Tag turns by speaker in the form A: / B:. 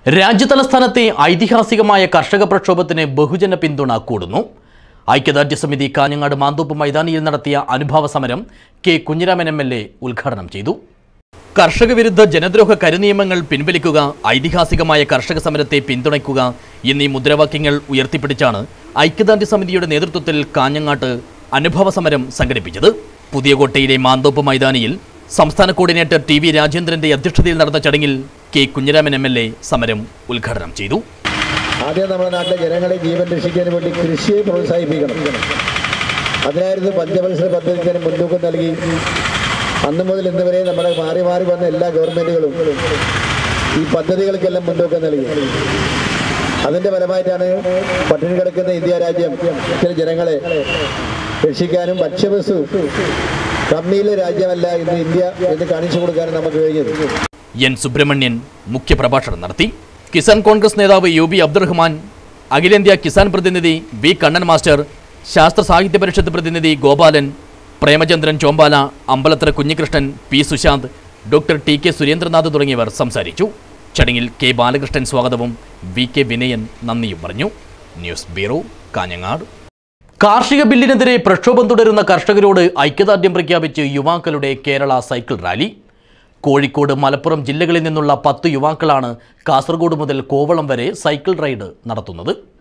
A: രാജ്യതലസ്ഥാനത്തെ ഐതിഹാസികമായ കർഷക പ്രക്ഷോഭത്തിന് ബഹുജന പിന്തുണ കൂടുന്നു ഐക്യദാർഢ്യ സമിതി കാഞ്ഞങ്ങാട് മാന്തോപ്പ് മൈതാനിയിൽ നടത്തിയ അനുഭാവ സമരം K Kunhiraman M L A ഉദ്ഘാടനം ചെയ്തു കർഷക വിരുദ്ധ ജനദ്രോഹ കരുനിയമങ്ങൾ പിൻവലിക്കുക ഐതിഹാസികമായ കർഷക സമരത്തെ പിന്തുണയ്ക്കുക എന്നീ മുദ്രാവാക്യങ്ങൾ ഉയർത്തിപ്പിടിച്ചാണ് ഐക്യദാർഢ്യ സമിതിയുടെ നേതൃത്വത്തിൽ കാഞ്ഞങ്ങാട്ട് അനുഭവ സമരം സംഘടിപ്പിച്ചത് പുതിയകോട്ടയിലെ മാന്തോപ്പ് മൈതാനിയിൽ സംസ്ഥാന കോർഡിനേറ്റർ ടി വി രാജേന്ദ്രന്റെ അധ്യക്ഷതയിൽ നടന്ന ചടങ്ങിൽ K Kunhiraman M L A സമരം ഉദ്ഘാടനം ചെയ്തു
B: ആദ്യം നമ്മുടെ നാട്ടിലെ ജനങ്ങളെ ജീവൻ രക്ഷിക്കാൻ വേണ്ടി കൃഷിയെ പ്രോത്സാഹിപ്പിക്കണം അതിനായിരുന്നു പഞ്ചവത്സര പദ്ധതിക്ക് മുൻതൂക്കം നൽകി അന്ന് മുതൽ ഇന്ന് വരെ നമ്മുടെ മാറി മാറി വന്ന എല്ലാ ഗവൺമെന്റുകളും ഈ പദ്ധതികൾക്കെല്ലാം മുൻതൂക്കം നൽകി അതിന്റെ ഫലമായിട്ടാണ് പട്ടിണി കിടക്കുന്ന ഇന്ത്യ രാജ്യം ചില ജനങ്ങളെ രക്ഷിക്കാനും ഭക്ഷ്യവസ്തു കമ്മിയിലെ രാജ്യമല്ല ഇന്ന് ഇന്ത്യ എന്ന് കാണിച്ചു കൊടുക്കാനും നമുക്ക് കഴിഞ്ഞത്
A: എൻ സുബ്രഹ്മണ്യൻ മുഖ്യപ്രഭാഷണം നടത്തി കിസാൻ കോൺഗ്രസ് നേതാവ് യു ബി അബ്ദുറഹ്മാൻ അഖിലേന്ത്യാ കിസാൻ പ്രതിനിധി വി കണ്ണൻ മാസ്റ്റർ ശാസ്ത്ര സാഹിത്യ പരിഷത്ത് പ്രതിനിധി Gopalan Premachandran Chombala Ambalathara Kunhikrishnan P Sushanth doctor T K Surendranath തുടങ്ങിയവർ സംസാരിച്ചു ചടങ്ങിൽ കെ ബാലകൃഷ്ണൻ സ്വാഗതവും വി കെ വിനയൻ നന്ദിയും പറഞ്ഞു ന്യൂസ് ബ്യൂറോ കാഞ്ഞങ്ങാട് കാർഷിക ബില്ലിനെതിരെ പ്രക്ഷോഭം തുടരുന്ന കർഷകരോട് ഐക്യദാർഢ്യം പ്രഖ്യാപിച്ച് യുവാക്കളുടെ കേരള സൈക്കിൾ റാലി കോഴിക്കോട് മലപ്പുറം ജില്ലകളിൽ നിന്നുള്ള പത്ത് യുവാക്കളാണ് കാസർഗോഡ് മുതൽ കോവളം വരെ സൈക്കിൾ റൈഡ് നടത്തുന്നത്